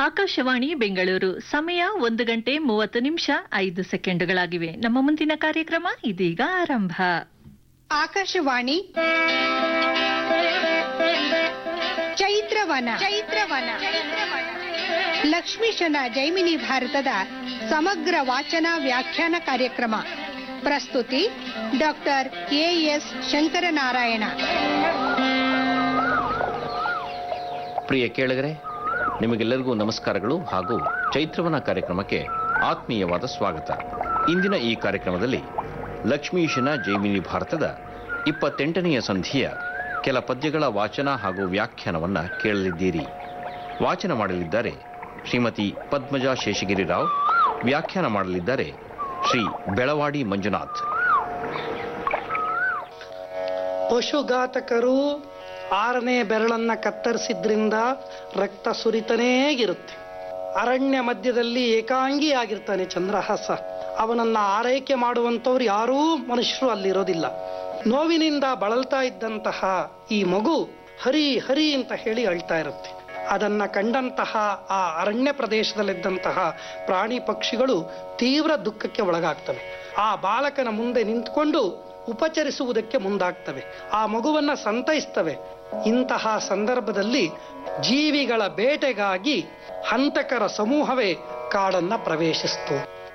ಆಕಾಶವಾಣಿ ಬೆಂಗಳೂರು ಸಮಯ ಒಂದು ಗಂಟೆ ಮೂವತ್ತು ನಿಮಿಷ ಐದು ಸೆಕೆಂಡುಗಳಾಗಿವೆ ನಮ್ಮ ಮುಂದಿನ ಕಾರ್ಯಕ್ರಮ ಇದೀಗ ಆರಂಭ ಆಕಾಶವಾಣಿ ಚೈತ್ರವನ ಚೈತ್ರವನ ಲಕ್ಷ್ಮೀಶನ ಜೈಮಿನಿ ಭಾರತದ ಸಮಗ್ರ ವಾಚನ ವ್ಯಾಖ್ಯಾನ ಕಾರ್ಯಕ್ರಮ ಪ್ರಸ್ತುತಿ ಡಾಕ್ಟರ್ ಎ ಎಸ್ ಶಂಕರನಾರಾಯಣ ಪ್ರಿಯ ಕೇಳಗರೆ ನಿಮಗೆಲ್ಲರಿಗೂ ನಮಸ್ಕಾರಗಳು ಹಾಗೂ ಚೈತ್ರವನ ಕಾರ್ಯಕ್ರಮಕ್ಕೆ ಆತ್ಮೀಯವಾದ ಸ್ವಾಗತ ಇಂದಿನ ಈ ಕಾರ್ಯಕ್ರಮದಲ್ಲಿ ಲಕ್ಷ್ಮೀಶನ ಜೈಮಿನಿ ಭಾರತದ ಇಪ್ಪತ್ತೆಂಟನೆಯ ಸಂಧಿಯ ಕೆಲ ಪದ್ಯಗಳ ವಾಚನ ಹಾಗೂ ವ್ಯಾಖ್ಯಾನವನ್ನ ಕೇಳಲಿದ್ದೀರಿ ವಾಚನ ಮಾಡಲಿದ್ದಾರೆ ಶ್ರೀಮತಿ ಪದ್ಮಜಾ ಶೇಷಗಿರಿ ರಾವ್ ವ್ಯಾಖ್ಯಾನ ಮಾಡಲಿದ್ದಾರೆ ಶ್ರೀ ಬೆಳವಾಡಿ ಮಂಜುನಾಥ್ ಪಶುಘಾತಕರು ಆರನೇ ಬೆರಳನ್ನ ಕತ್ತರಿಸಿದ್ರಿಂದ ರಕ್ತ ಸುರಿತನೇ ಇರುತ್ತೆ ಅರಣ್ಯ ಮಧ್ಯದಲ್ಲಿ ಏಕಾಂಗಿ ಆಗಿರ್ತಾನೆ ಚಂದ್ರಹಾಸ ಅವನನ್ನ ಆರೈಕೆ ಮಾಡುವಂತವ್ರು ಯಾರೂ ಮನುಷ್ಯರು ಅಲ್ಲಿರೋದಿಲ್ಲ ನೋವಿನಿಂದ ಬಳಲ್ತಾ ಇದ್ದಂತಹ ಈ ಮಗು ಹರಿ ಹರಿ ಅಂತ ಹೇಳಿ ಅಳ್ತಾ ಇರುತ್ತೆ ಅದನ್ನ ಕಂಡಂತಹ ಆ ಅರಣ್ಯ ಪ್ರದೇಶದಲ್ಲಿದ್ದಂತಹ ಪ್ರಾಣಿ ಪಕ್ಷಿಗಳು ತೀವ್ರ ದುಃಖಕ್ಕೆ ಒಳಗಾಗ್ತವೆ ಆ ಬಾಲಕನ ಮುಂದೆ ನಿಂತ್ಕೊಂಡು ಉಪಚರಿಸುವುದಕ್ಕೆ ಮುಂದಾಗ್ತವೆ ಆ ಮಗುವನ್ನ ಸಂತೈಸ್ತವೆ ಇಂತಹ ಸಂದರ್ಭದಲ್ಲಿ ಜೀವಿಗಳ ಬೇಟೆಗಾಗಿ ಹಂತಕರ ಸಮೂಹವೇ ಕಾಡನ್ನ ಪ್ರವೇಶಿಸ್ತು